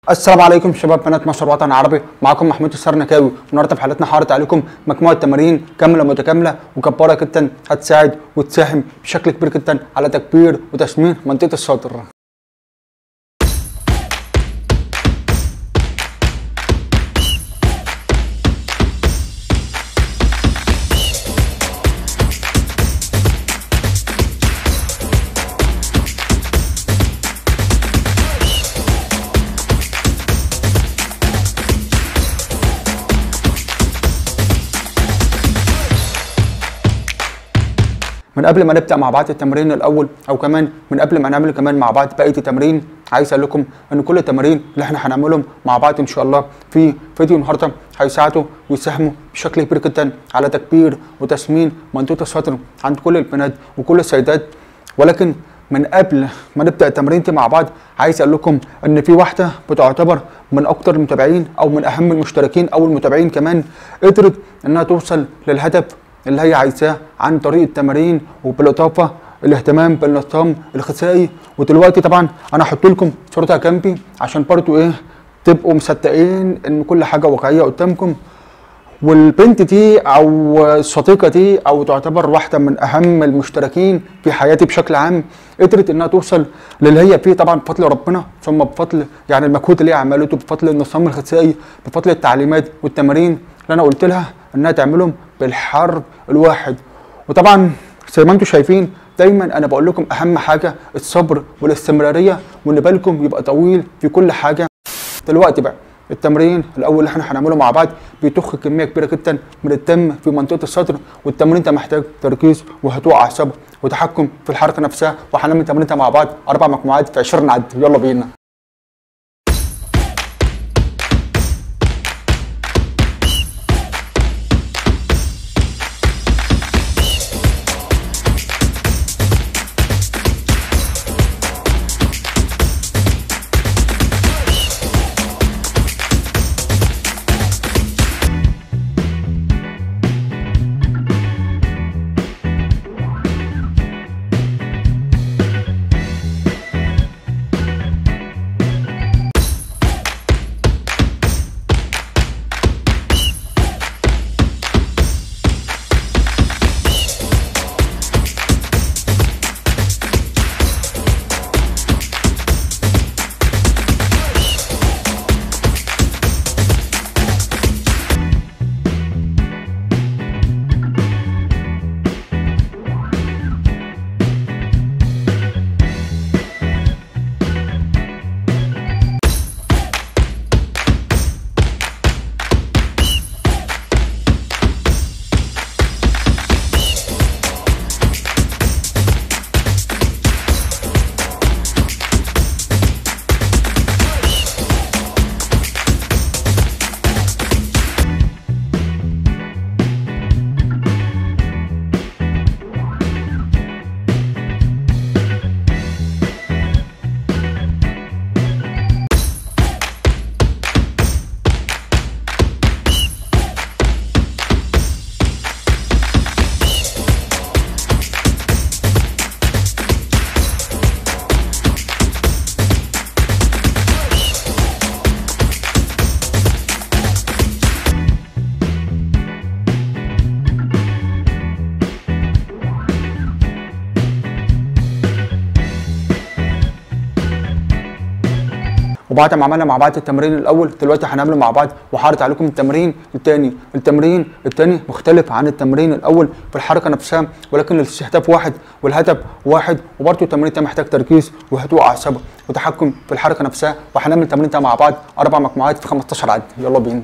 السلام عليكم شباب بنات مصر وطن عربي معاكم محمود السرنكاوي النهارده في حلقتنا حارت عليكم مجموعه تمارين كامله متكامله وجباره جدا هتساعد وتساهم بشكل كبير جدا على تكبير وتسمين منطقه الصدر من قبل ما نبدا مع بعض التمرين الاول او كمان من قبل ما نعمل كمان مع بعض بقيه التمارين عايز اقول لكم ان كل التمارين اللي احنا هنعملهم مع بعض ان شاء الله في فيديو النهارده هيساعدوا ويساهموا بشكل كبير جدا على تكبير وتسمين منطقه الصدر عند كل البنات وكل السيدات ولكن من قبل ما نبدا التمرين دي مع بعض عايز اقول لكم ان في واحده بتعتبر من اكتر المتابعين او من اهم المشتركين او المتابعين كمان قدرت انها توصل للهدف اللي هي عايزاه عن طريق التمارين وبالاضافه الاهتمام بالنظام الغذائي ودلوقتي طبعا انا هحط لكم صورتها جنبي عشان برضو ايه تبقوا مصدقين ان كل حاجه واقعيه قدامكم والبنت دي او الصديقه دي او تعتبر واحده من اهم المشتركين في حياتي بشكل عام قدرت انها توصل للي هي فيه طبعا بفضل ربنا ثم بفضل يعني المجهود اللي هي عملته بفضل النظام الغذائي بفضل التعليمات والتمارين اللي انا قلت لها انها تعملهم بالحرف الواحد وطبعا زي ما انتم شايفين دايما انا بقول لكم اهم حاجه الصبر والاستمراريه وان بالكم يبقى طويل في كل حاجه دلوقتي بقى التمرين الاول اللي احنا هنعمله مع بعض بيضخ كميه كبيره جدا من الدم في منطقه الصدر والتمرين ده محتاج تركيز وهدوء اعصاب وتحكم في الحركه نفسها وهنعمل تمرين مع بعض اربع مجموعات في 20 عد يلا بينا وبعد ما عملنا مع بعض التمرين الاول دلوقتي هنعمله مع بعض وهعرض عليكم التمرين الثاني التمرين الثاني مختلف عن التمرين الاول في الحركه نفسها ولكن الاستهداف واحد والهدف واحد وبرده التمرين ده محتاج تركيز وهدوء اعصاب وتحكم في الحركه نفسها وهنعمل التمرين ده مع بعض اربع مجموعات في 15 عد يلا بينا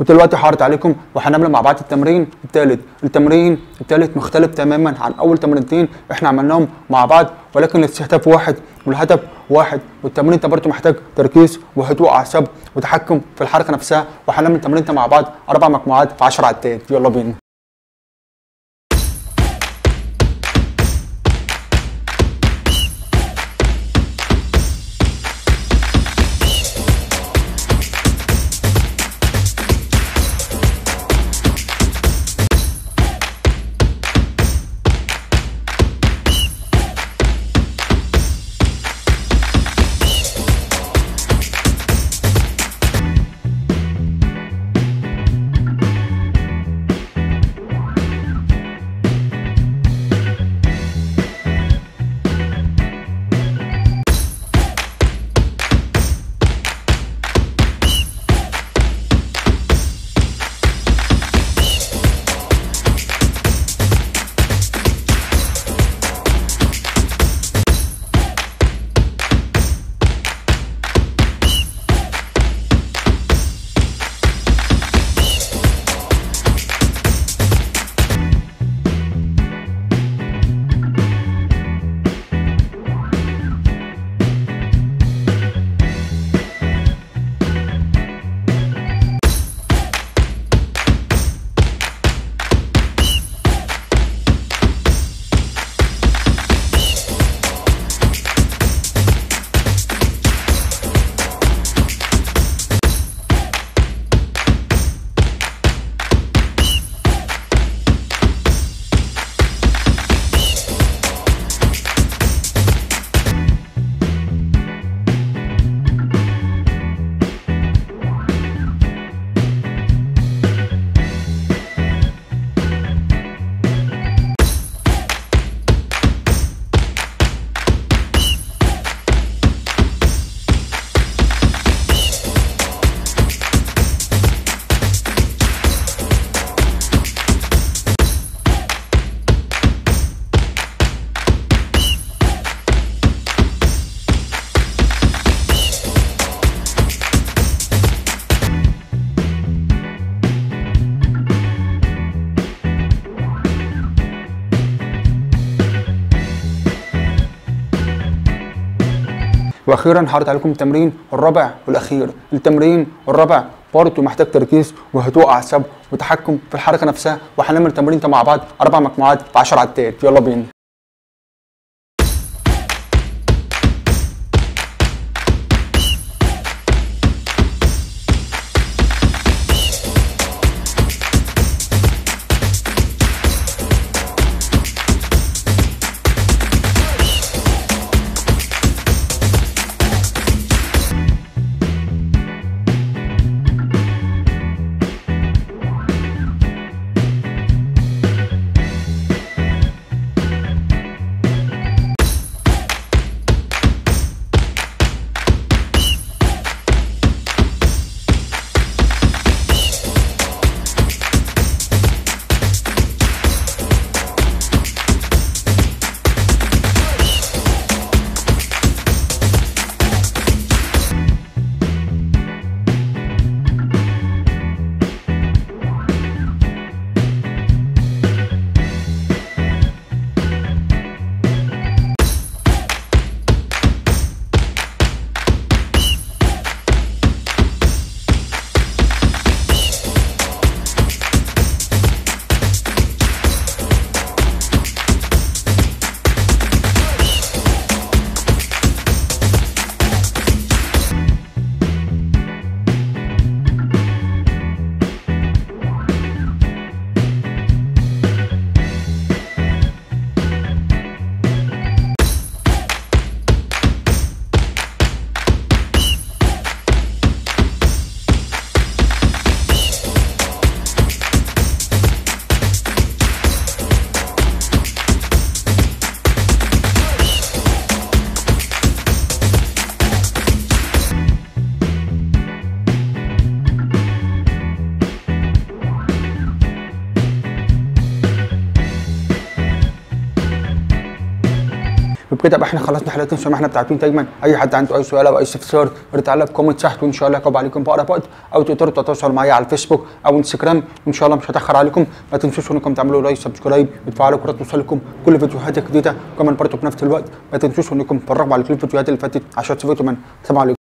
ودلوقتي هعرض عليكم وهنعمل مع بعض التمرين الثالث التمرين الثالث مختلف تماما عن اول تمرينتين احنا عملناهم مع بعض ولكن الاستهداف واحد والهدف واحد والتمرين ده برضه محتاج تركيز وهدوء اعصاب وتحكم في الحركه نفسها وهنعمل تمرين مع بعض اربع مجموعات في 10 عدات يلا بينا واخيرا هعرض عليكم التمرين الرابع والاخير التمرين الرابع برضه محتاج تركيز وهدوء اعصاب وتحكم في الحركه نفسها وهنعمل التمرين ده مع بعض اربع مجموعات في 10 عدات يلا بينا كده بقى احنا خلصنا حلقتنا زي ما احنا بتاعتين دايما اي حد عنده اي سؤال او اي استفسار يرد عليا بكومنت تحت وان شاء الله هجاوب عليكم في اقرب وقت او تقدروا تتواصلوا معايا على الفيسبوك او انستجرام وان شاء الله مش هتاخر عليكم ما تنسوش انكم تعملوا لايك سبسكرايب وتفعلوا الجرس توصلكم كل فيديوهات جديده وكمان برضه في نفس الوقت ما تنسوش انكم تتفرجوا على كل الفيديوهات اللي فاتت عشان تستفيدوا منها سلام عليكم